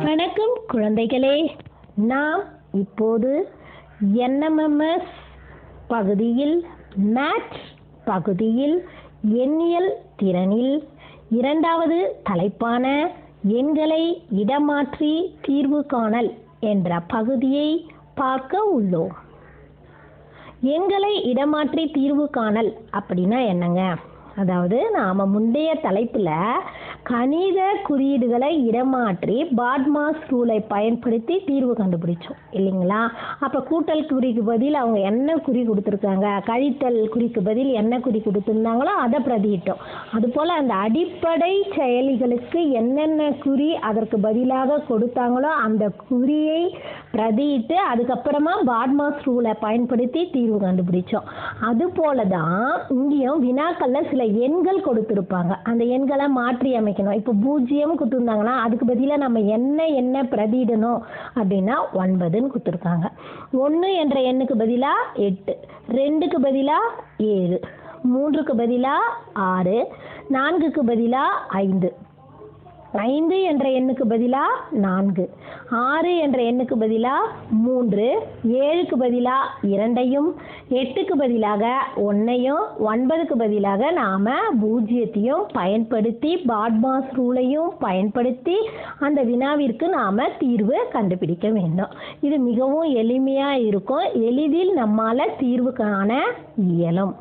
வணக்கம் குழந்தைகளே நாம் இப்போது என்எம்எம்எஸ் பகுதியில் மேத்ஸ் பகுதியில் எண்ணியல் திறனில் இரண்டாவது தலைப்பான எண்களை இடமாற்றி தீர்வு காணல் என்ற பகுதியை பார்க்க உள்ளோம் எண்களை இடமாற்றி தீர்வு காணல் அப்படின்னா என்னங்க அதாவது நாம் முந்தைய தலைப்பில் கணித குறியீடுகளை இடமாற்றி பாட்மாஸ் ரூலை பயன்படுத்தி தீர்வு கண்டுபிடிச்சோம் இல்லைங்களா அப்போ கூட்டல் குறிக்கு பதில் அவங்க என்ன குறி கொடுத்துருக்காங்க கழித்தல் குறிக்கு பதில் என்ன குறி கொடுத்துருந்தாங்களோ அதை பிரதியிட்டோம் அதுபோல் அந்த அடிப்படை செயலிகளுக்கு என்னென்ன குறி அதற்கு பதிலாக கொடுத்தாங்களோ அந்த குறியை பிரதியிட்டு அதுக்கப்புறமா பாட்மாஸ் ரூலை பயன்படுத்தி தீர்வு கண்டுபிடிச்சோம் அதுபோல தான் இங்கேயும் வினாக்கள்ல சில எண்கள் கொடுத்துருப்பாங்க அந்த எண்களை மாற்றி அமைக்கணும் இப்போ பூஜ்ஜியம் கொடுத்துருந்தாங்கன்னா அதுக்கு பதிலாக நம்ம என்ன என்ன பிரதியிடணும் அப்படின்னா ஒன்பதுன்னு கொடுத்துருக்காங்க ஒன்று என்ற எண்ணுக்கு பதிலாக எட்டு ரெண்டுக்கு பதிலாக ஏழு மூன்றுக்கு பதிலாக ஆறு நான்குக்கு பதிலாக ஐந்து ஐந்து என்ற எண்ணுக்கு பதிலாக நான்கு ஆறு என்ற எண்ணுக்கு பதிலாக மூன்று ஏழுக்கு பதிலாக இரண்டையும் எட்டுக்கு பதிலாக ஒன்றையும் ஒன்பதுக்கு பதிலாக நாம் பூஜ்ஜியத்தையும் பயன்படுத்தி பாட்மாஸ் ரூலையும் பயன்படுத்தி அந்த வினாவிற்கு நாம் தீர்வு கண்டுபிடிக்க வேண்டும் இது மிகவும் எளிமையாக இருக்கும் எளிதில் நம்மால் தீர்வு காண இயலும்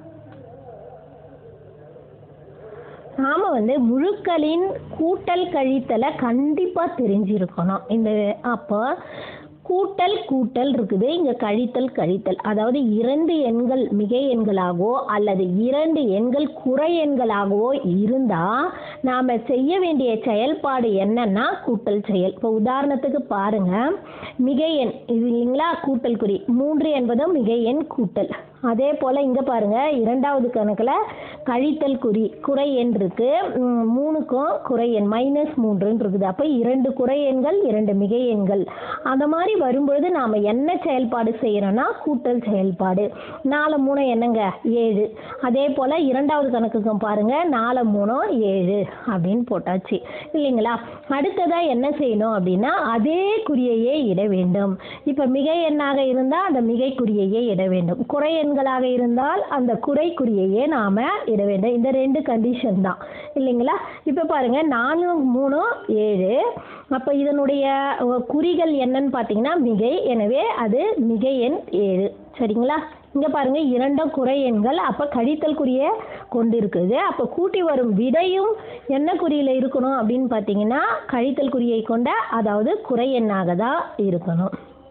நாம் வந்து முழுக்களின் கூட்டல் கழித்தலை கண்டிப்பாக தெரிஞ்சிருக்கணும் இந்த அப்போ கூட்டல் கூட்டல் இருக்குது இங்கே கழித்தல் கழித்தல் அதாவது இரண்டு எண்கள் மிகை எண்களாகவோ அல்லது இரண்டு எண்கள் குறை எண்களாகவோ இருந்தால் நாம் செய்ய வேண்டிய செயல்பாடு என்னன்னா கூட்டல் செயல் இப்போ உதாரணத்துக்கு பாருங்க மிகை எண் இது இல்லைங்களா கூட்டல் குறி மூன்று என்பதும் மிகை எண் கூட்டல் அதே போல் இங்கே பாருங்க இரண்டாவது கணக்கில் கழித்தல் குறி குறை எண் இருக்கு ம், மூணுக்கும் குறை எண் மைனஸ் மூன்றுன்னு இருக்குது அப்போ இரண்டு குறை எண்கள் இரண்டு மிகை எண்கள் அந்த மாதிரி வரும்பொழுது நாம் என்ன செயல்பாடு செய்கிறோன்னா கூட்டல் செயல்பாடு நாலு மூணு என்னங்க ஏழு அதே போல் இரண்டாவது கணக்குக்கும் பாருங்க நாலு மூணும் ஏழு அப்படின்னு போட்டாச்சு இல்லைங்களா அடுத்ததாக என்ன செய்யணும் அப்படின்னா அதே குறியையே இட வேண்டும் இப்போ மிகை எண்ணாக இருந்தால் அந்த மிகை குறியையே இட வேண்டும் குறை எண்களாக இருந்தால் அந்த குறை குறியையே நாம் இட வேண்டும் இந்த ரெண்டு கண்டிஷன் தான் இல்லைங்களா இப்போ பாருங்க நாலு மூணு ஏழு அப்போ இதனுடைய அஹ், குறிகள் என்னன்னு பார்த்தீங்கன்னா மிகை எனவே அது மிகை எண் ஏழு சரிங்களா இங்கே பாருங்க இரண்டும் குறை எண்கள் அப்போ கழித்தல் குறிய கொண்டு இருக்குது அப்போ கூட்டி வரும் விடையும் என்ன குறியில் இருக்கணும் அப்படின்னு பார்த்தீங்கன்னா கழித்தல் குறியை கொண்ட அதாவது குறை எண்ணாக தான் இருக்கணும்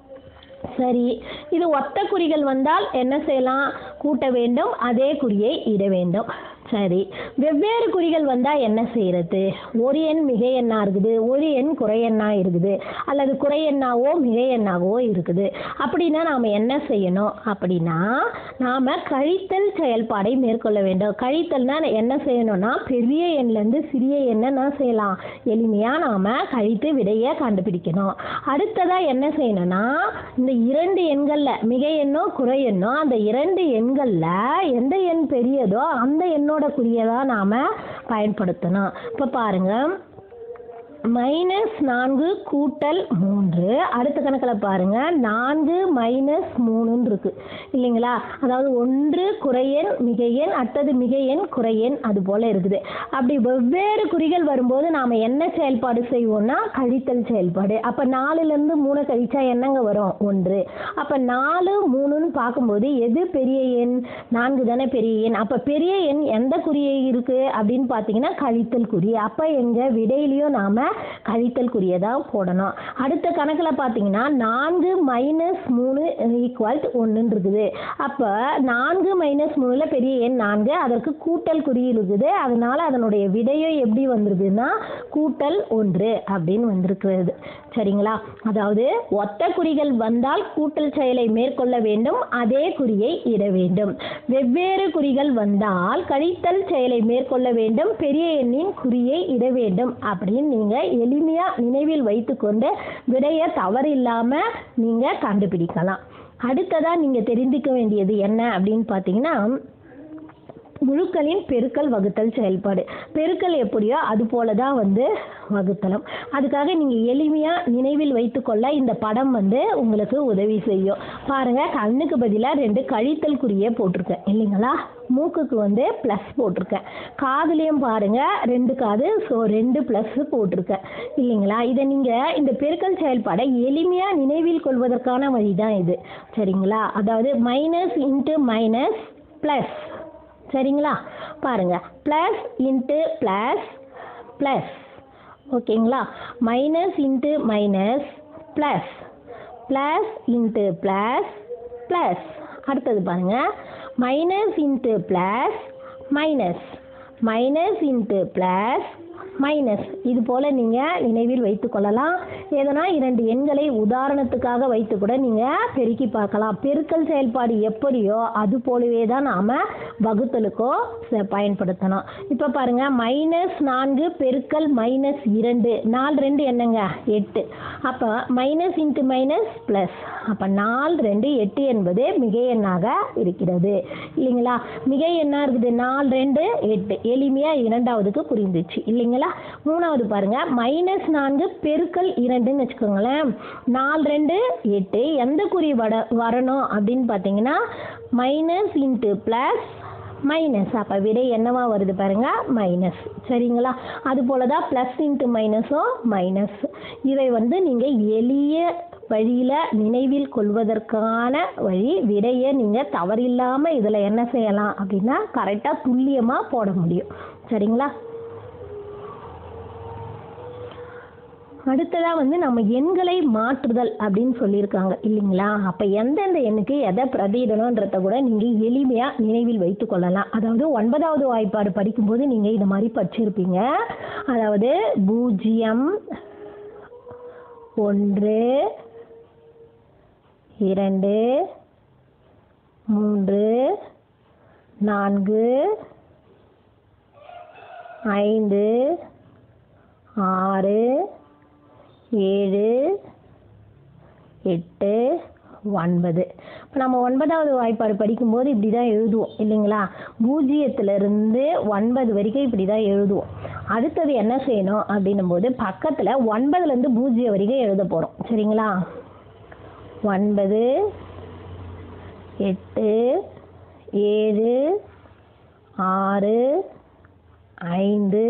சரி இது ஒத்த குறிகள் வந்தால் என்ன செய்யலாம் கூட்ட வேண்டும் அதே குறியை இட வேண்டும் சரி வெவ்வேறு குறிகள் வந்தால் என்ன செய்யறது ஒரு எண் மிகை எண்ணா இருக்குது ஒரு எண் குறை எண்ணா இருக்குது அல்லது குறை எண்ணாவோ மிகை எண்ணாவோ இருக்குது அப்படின்னா நாம் என்ன செய்யணும் அப்படின்னா நாம் கழித்தல் செயல்பாடை மேற்கொள்ள வேண்டும் கழித்தல்னா என்ன செய்யணும்னா பெரிய எண்லேருந்து சிறிய எண்ணை நான் செய்யலாம் எளிமையாக நாம் கழித்து விடையை கண்டுபிடிக்கணும் அடுத்ததாக என்ன செய்யணும்னா இந்த இரண்டு எண்களில் மிகை எண்ணோ குறை எண்ணோ அந்த இரண்டு எண்களில் எந்த எண் பெரியதோ அந்த எண்ணோட குறியை தான் நாம் பயன்படுத்தணும் இப்போ பாருங்கள் மைனஸ் நான்கு கூட்டல் மூன்று அடுத்த கணக்கில் பாருங்க நான்கு மைனஸ் மூணுன்னு இருக்கு இல்லைங்களா அதாவது ஒன்று குறையெண் மிகையெண் அடுத்தது மிகையெண் குறையெண் அது போல இருக்குது அப்படி வெவ்வேறு குறிகள் வரும்போது நாம் என்ன செயல்பாடு செய்வோம்னா கழித்தல் செயல்பாடு அப்போ நாலுலேருந்து மூணு கழிச்சா என்னங்க வரும் ஒன்று அப்போ நாலு மூணுன்னு பார்க்கும்போது எது பெரிய எண் நான்கு தானே பெரிய எண் அப்போ பெரிய எண் எந்த குறியை இருக்கு அப்படின்னு பார்த்தீங்கன்னா கழித்தல் குறி அப்போ எங்கள் விடையிலையும் நாம் கழித்தல் குறியை தான் போடணும் அடுத்த கணக்கில் பார்த்தீங்கன்னா நான்கு மைனஸ் மூணு ஈக்குவல் ஒன்றுன்னு இருக்குது அப்போ நான்கு மைனஸ் மூணில் பெரிய எண் நான்கு அதற்கு கூட்டல் குறி இருக்குது அதனால அதனுடைய விடையும் எப்படி வந்திருக்குன்னா கூட்டல் ஒன்று அப்படின்னு வந்திருக்கிறது சரிங்களா அதாவது ஒத்த குறிகள் வந்தால் கூட்டல் செயலை மேற்கொள்ள வேண்டும் அதே குறியை இட வேண்டும் வெவ்வேறு குறிகள் வந்தால் கழித்தல் செயலை மேற்கொள்ள வேண்டும் பெரிய எண்ணின் குறியை இட வேண்டும் அப்படின்னு நீங்கள் எளிமையாக நினைவில் வைத்துக்கொண்டு விடையை தவறில்லாமல் நீங்கள் கண்டுபிடிக்கலாம் அடுத்ததாக நீங்கள் தெரிந்துக்க வேண்டியது என்ன அப்படின்னு பார்த்தீங்கன்னா முழுக்களின் பெருக்கல் வகுத்தல் செயல்பாடு பெருக்கல் எப்படியோ அது போல தான் வந்து வகுத்தலும் அதுக்காக நீங்கள் எளிமையாக நினைவில் வைத்துக்கொள்ள இந்த படம் வந்து உங்களுக்கு உதவி செய்யும் பாருங்க கண்ணுக்கு பதிலாக ரெண்டு கழித்தல் குறியே போட்டிருக்கேன் இல்லைங்களா மூக்குக்கு வந்து ப்ளஸ் போட்டிருக்கேன் காதுலேயும் பாருங்க ரெண்டு காது ஸோ ரெண்டு ப்ளஸ் போட்டிருக்கேன் இல்லைங்களா இதை நீங்கள் இந்த பெருக்கல் செயல்பாடை எளிமையாக நினைவில் கொள்வதற்கான வழி தான் இது சரிங்களா அதாவது மைனஸ் இன்ட்டு மைனஸ் ப்ளஸ் சரிங்களா பாருங்க ப்ளஸ் இன்ட்டு ப்ளஸ் ப்ளஸ் ஓகேங்களா minus into minus plus plus into plus plus அடுத்தது பாருங்க minus into plus minus minus into plus minus இது போல் நீங்கள் நினைவில் வைத்து கொள்ளலாம் எதனா இரண்டு எண்களை உதாரணத்துக்காக வைத்து கூட நீங்கள் பெருக்கி பார்க்கலாம் பெருக்கல் செயல்பாடு எப்படியோ அது போலவே தான் நாம் வகுத்தலுக்கோ ச- பயன்படுத்தணும் இப்போ பாருங்கள் மைனஸ் நான்கு பெருக்கல் மைனஸ் இரண்டு நாலு ரெண்டு என்னங்க எட்டு அப்போ மைனஸ் இன்ட்டு மைனஸ் ப்ளஸ் அப்போ நாலு ரெண்டு எட்டு என்பது மிகை எண்ணாக இருக்கிறது இல்லைங்களா மிகை எண்ணா இருக்குது நாலு ரெண்டு எட்டு எளிமையாக இரண்டாவதுக்கு புரிந்துச்சு இல்லைங்களா மூணாவது பாருங்க மைனஸ் நான்கு பெருக்கல் இரண்டுன்னு வச்சுக்கோங்களேன் நாலு ரெண்டு எட்டு எந்த குறி வட வரணும் அப்படின்னு பார்த்தீங்கன்னா மைனஸ் இன்ட்டு ப்ளஸ் மைனஸ் அப்போ விடை என்னவா வருது பாருங்க மைனஸ் சரிங்களா அது போல தான் ப்ளஸ் இன்ட்டு மைனஸும் மைனஸ் இதை வந்து நீங்கள் எளிய வழியில் நினைவில் கொள்வதற்கான வழி விடையை நீங்கள் தவறில்லாமல் இதில் என்ன செய்யலாம் அப்படின்னா கரெக்டாக துல்லியமாக போட முடியும் சரிங்களா அடுத்ததாக வந்து நம்ம எண்களை மாற்றுதல் அப்படின்னு சொல்லியிருக்காங்க இல்லைங்களா அப்போ எந்தெந்த எண்ணுக்கு எதை பிரதியிடணுன்றத கூட நீங்கள் எளிமையாக நினைவில் வைத்து கொள்ளலாம் அதாவது ஒன்பதாவது வாய்ப்பாடு படிக்கும்போது நீங்கள் இது மாதிரி படிச்சிருப்பீங்க அதாவது பூஜ்ஜியம் ஒன்று இரண்டு மூன்று நான்கு ஐந்து ஆறு ஏழு எட்டு ஒன்பது இப்போ நம்ம ஒன்பதாவது வாய்ப்பாடு படிக்கும்போது இப்படி தான் எழுதுவோம் இல்லைங்களா பூஜ்ஜியத்திலிருந்து ஒன்பது வரைக்கும் இப்படி தான் எழுதுவோம் அடுத்தது என்ன செய்யணும் அப்படின்னும் போது பக்கத்தில் ஒன்பதுலேருந்து பூஜ்ஜியம் வரைக்கும் எழுத போகிறோம் சரிங்களா ஒன்பது எட்டு ஏழு ஆறு ஐந்து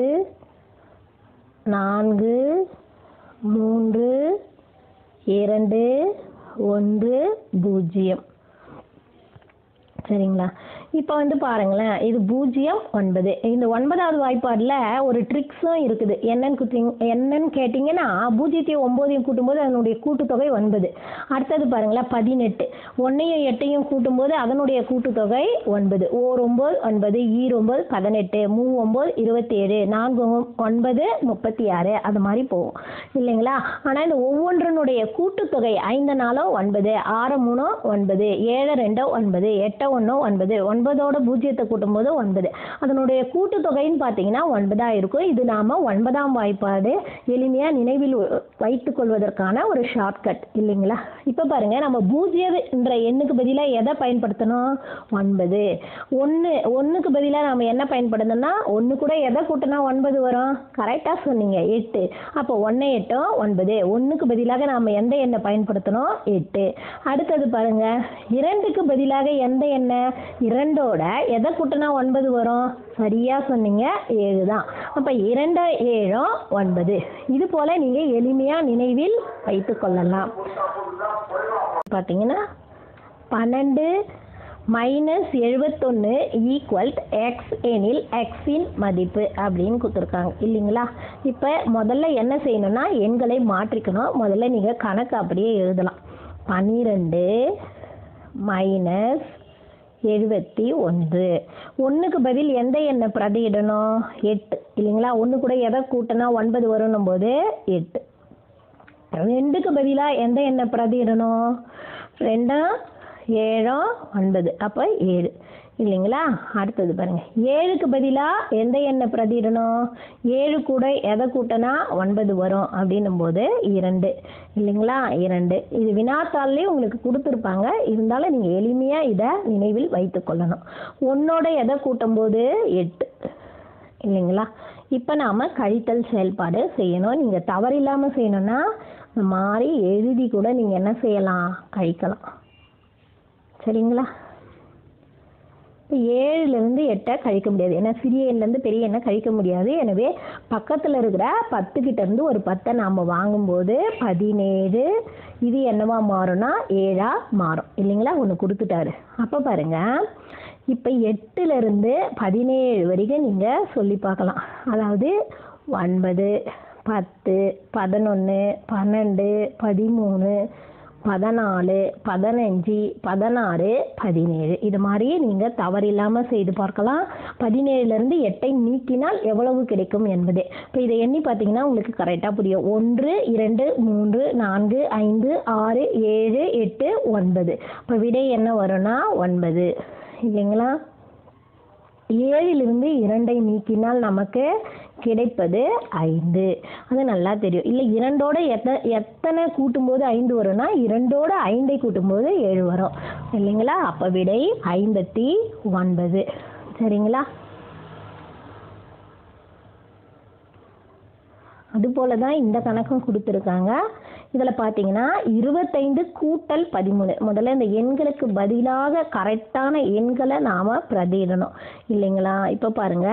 நான்கு மூன்று இரண்டு ஒன்று பூஜ்ஜியம் சரிங்களா இப்போ வந்து பாருங்களேன் இது பூஜ்ஜியம் ஒன்பது இந்த ஒன்பதாவது வாய்ப்பாடில் ஒரு ட்ரிக்ஸும் இருக்குது என்னன்னு குத்திங் என்னன்னு கேட்டிங்கன்னா பூஜ்ஜியத்தையும் ஒம்போதையும் கூட்டும்போது அதனுடைய கூட்டுத்தொகை ஒன்பது அடுத்தது பாருங்களேன் பதினெட்டு ஒன்றையும் எட்டையும் கூட்டும்போது அதனுடைய கூட்டுத்தொகை ஒன்பது ஓர் ஒம்பது ஒன்பது ஈர் ஒம்பது பதினெட்டு மூ ஒம்பது இருபத்தேழு நான்கு ஒம்- ஒன்பது முப்பத்தி ஆறு அது மாதிரி போகும் இல்லைங்களா ஆனால் இந்த ஒவ்வொன்றினுடைய கூட்டுத்தொகை ஐந்து நாளும் ஒன்பது ஆறு மூணும் ஒன்பது ஏழு ரெண்டு ஒன்பது எட்டு ஒன்று ஒன்பது ஒன்பதோட பூஜ்ஜியத்தை கூட்டும்போது ஒன்பது அதனுடைய கூட்டுத்தொகைன்னு பார்த்தீங்கன்னா ஒன்பதாக இருக்கும் இது நாம் ஒன்பதாம் வாய்ப்பாடு எளிமையாக நினைவில் வ- வைத்துக் கொள்வதற்கான ஒரு ஷார்ட்கட் இல்லைங்களா இப்போ பாருங்க நம்ம பூஜ்ஜியம் என்ற எண்ணுக்கு பதிலாக எதை பயன்படுத்தணும் ஒன்பது ஒன்று ஒன்றுக்கு பதிலாக நம்ம என்ன பயன்படுத்தணும்னா ஒன்று கூட எதை கூட்டினா ஒன்பது வரும் கரெக்டாக சொன்னீங்க எட்டு அப்போ ஒன்று எட்டும் ஒன்பது ஒன்றுக்கு பதிலாக நாம் எந்த எண்ணை பயன்படுத்தணும் எட்டு அடுத்தது பாருங்க இரண்டுக்கு பதிலாக எந்த எண்ணெய் இரண்டோட எதை கூட்டினா ஒன்பது வரும் சரியா சொன்னீங்க ஏழு தான் அப்போ இரண்டு ஏழும் ஒன்பது இது போல நீங்கள் எளிமையாக நினைவில் வைத்துக் கொள்ளலாம் பார்த்தீங்கன்னா பன்னெண்டு மைனஸ் எழுபத்தொன்று ஈக்குவல் எக்ஸ் எனில் எக்ஸின் மதிப்பு அப்படின்னு கொடுத்துருக்காங்க இல்லைங்களா இப்போ முதல்ல என்ன செய்யணும்னா எண்களை மாற்றிக்கணும் முதல்ல நீங்கள் கணக்கு அப்படியே எழுதலாம் பன்னிரெண்டு மைனஸ் எழுபத்தி ஒன்று ஒன்றுக்கு பதில் எந்த எண்ணை பிரதியிடணும் எட்டு இல்லைங்களா ஒன்று கூட எதை கூட்டினா ஒன்பது வரணும் போது எட்டு ரெண்டுக்கு பதிலாக எந்த எண்ணை பிரதியிடணும் ரெண்டும் ஏழும் ஒன்பது அப்போ ஏழு இல்லைங்களா அடுத்தது பாருங்க ஏழுக்கு பதிலாக எந்த எண்ணை பிரதிடணும் ஏழு கூட எதை கூட்டினா ஒன்பது வரும் அப்படின்னும் போது இரண்டு இல்லைங்களா இரண்டு இது வினாத்தாள்லேயே உங்களுக்கு கொடுத்துருப்பாங்க இருந்தாலும் நீங்கள் எளிமையாக இதை நினைவில் வைத்து கொள்ளணும் ஒன்னோட எதை கூட்டும் போது எட்டு இல்லைங்களா இப்போ நாம் கழித்தல் செயல்பாடு செய்யணும் நீங்கள் தவறில்லாமல் செய்யணும்னா இந்த மாதிரி எழுதி கூட நீங்கள் என்ன செய்யலாம் கழிக்கலாம் சரிங்களா இப்போ ஏழுலேருந்து எட்டை கழிக்க முடியாது ஏன்னா சிறிய எண்லேருந்து பெரிய எண்ணை கழிக்க முடியாது எனவே பக்கத்தில் இருக்கிற பத்து கிட்ட இருந்து ஒரு பத்தை நாம் வாங்கும்போது பதினேழு இது என்னவா மாறும்னா ஏழா மாறும் இல்லைங்களா ஒன்று கொடுத்துட்டாரு அப்போ பாருங்க இப்போ எட்டுலேருந்து பதினேழு வரைக்கும் நீங்கள் சொல்லி பார்க்கலாம் அதாவது ஒன்பது பத்து பதினொன்று பன்னெண்டு பதிமூணு பதினாலு பதினஞ்சு பதினாறு பதினேழு இது மாதிரியே நீங்கள் தவறில்லாமல் செய்து பார்க்கலாம் பதினேழுலேருந்து எட்டை நீக்கினால் எவ்வளவு கிடைக்கும் என்பது இப்போ இதை எண்ணி பார்த்தீங்கன்னா உங்களுக்கு கரெக்டாக புரியும் ஒன்று இரண்டு மூன்று நான்கு ஐந்து ஆறு ஏழு எட்டு ஒன்பது இப்போ விடை என்ன வரும்னா ஒன்பது இல்லைங்களா ஏழிலிருந்து இரண்டை நீக்கினால் நமக்கு கிடைப்பது ஐந்து அது நல்லா தெரியும் இல்லை இரண்டோட எத்த எத்தனை கூட்டும்போது ஐந்து வரும்னா இரண்டோட ஐந்தை கூட்டும்போது ஏழு வரும் இல்லைங்களா அப்போ விடை ஐம்பத்தி ஒன்பது சரிங்களா அதுபோல தான் இந்த கணக்கும் கொடுத்துருக்காங்க இதில் பார்த்தீங்கன்னா இருபத்தைந்து கூட்டல் பதிமூணு முதல்ல இந்த எண்களுக்கு பதிலாக கரெக்டான எண்களை நாம் பிரதியிடணும் இல்லைங்களா இப்போ பாருங்க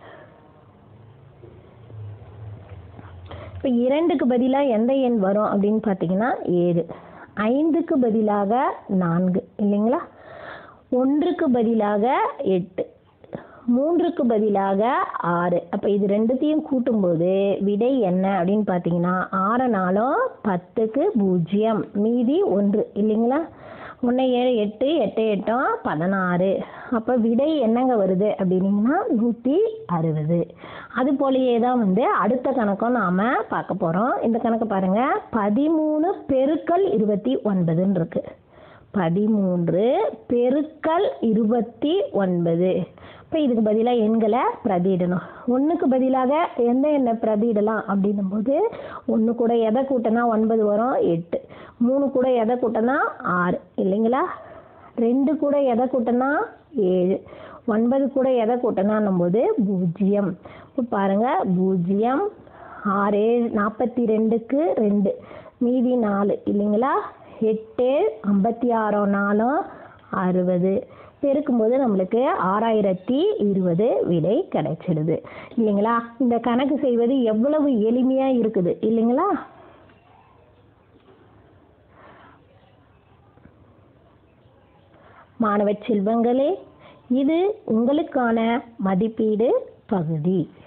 இப்போ இரண்டுக்கு பதிலாக எந்த எண் வரும் அப்படின்னு பார்த்தீங்கன்னா ஏழு ஐந்துக்கு பதிலாக நான்கு இல்லைங்களா ஒன்றுக்கு பதிலாக எட்டு மூன்றுக்கு பதிலாக ஆறு அப்போ இது ரெண்டுத்தையும் கூட்டும்போது விடை என்ன அப்படின்னு பார்த்தீங்கன்னா ஆறு நாளும் பத்துக்கு பூஜ்ஜியம் மீதி ஒன்று இல்லைங்களா ஒன்று ஏழு எட்டு எட்டு எட்டும் பதினாறு அப்போ விடை என்னங்க வருது அப்படின்னீங்கன்னா நூற்றி அறுபது அது போலயே தான் வந்து அடுத்த கணக்கும் நாம் பார்க்க போகிறோம் இந்த கணக்கு பாருங்கள் பதிமூணு பெருக்கல் இருபத்தி ஒன்பதுன்னு இருக்குது பதிமூன்று பெருக்கல் இருபத்தி ஒன்பது இப்போ இதுக்கு பதிலாக எண்களை பிரதியிடணும் ஒன்றுக்கு பதிலாக எந்த எண்ணை பிரதியிடலாம் அப்படின்னும் போது ஒன்று கூட எதை கூட்டினா ஒன்பது வரும் எட்டு மூணு கூட எதை கூட்டினா ஆறு இல்லைங்களா ரெண்டு கூட எதை கூட்டினா ஏழு ஒன்பது கூட எதை கூட்டினான்னும் போது பூஜ்ஜியம் இப்போ பாருங்கள் பூஜ்ஜியம் ஆறு ஏழு நாற்பத்தி ரெண்டுக்கு ரெண்டு மீதி நாலு இல்லைங்களா எட்டு ஐம்பத்தி ஆறோ நாலும் அறுபது பெருக்கும்போது நம்மளுக்கு ஆறாயிரத்தி இருபது விடை கிடைச்சிடுது இல்லைங்களா இந்த கணக்கு செய்வது எவ்வளவு எளிமையாக இருக்குது இல்லைங்களா மாணவ செல்வங்களே இது உங்களுக்கான மதிப்பீடு பகுதி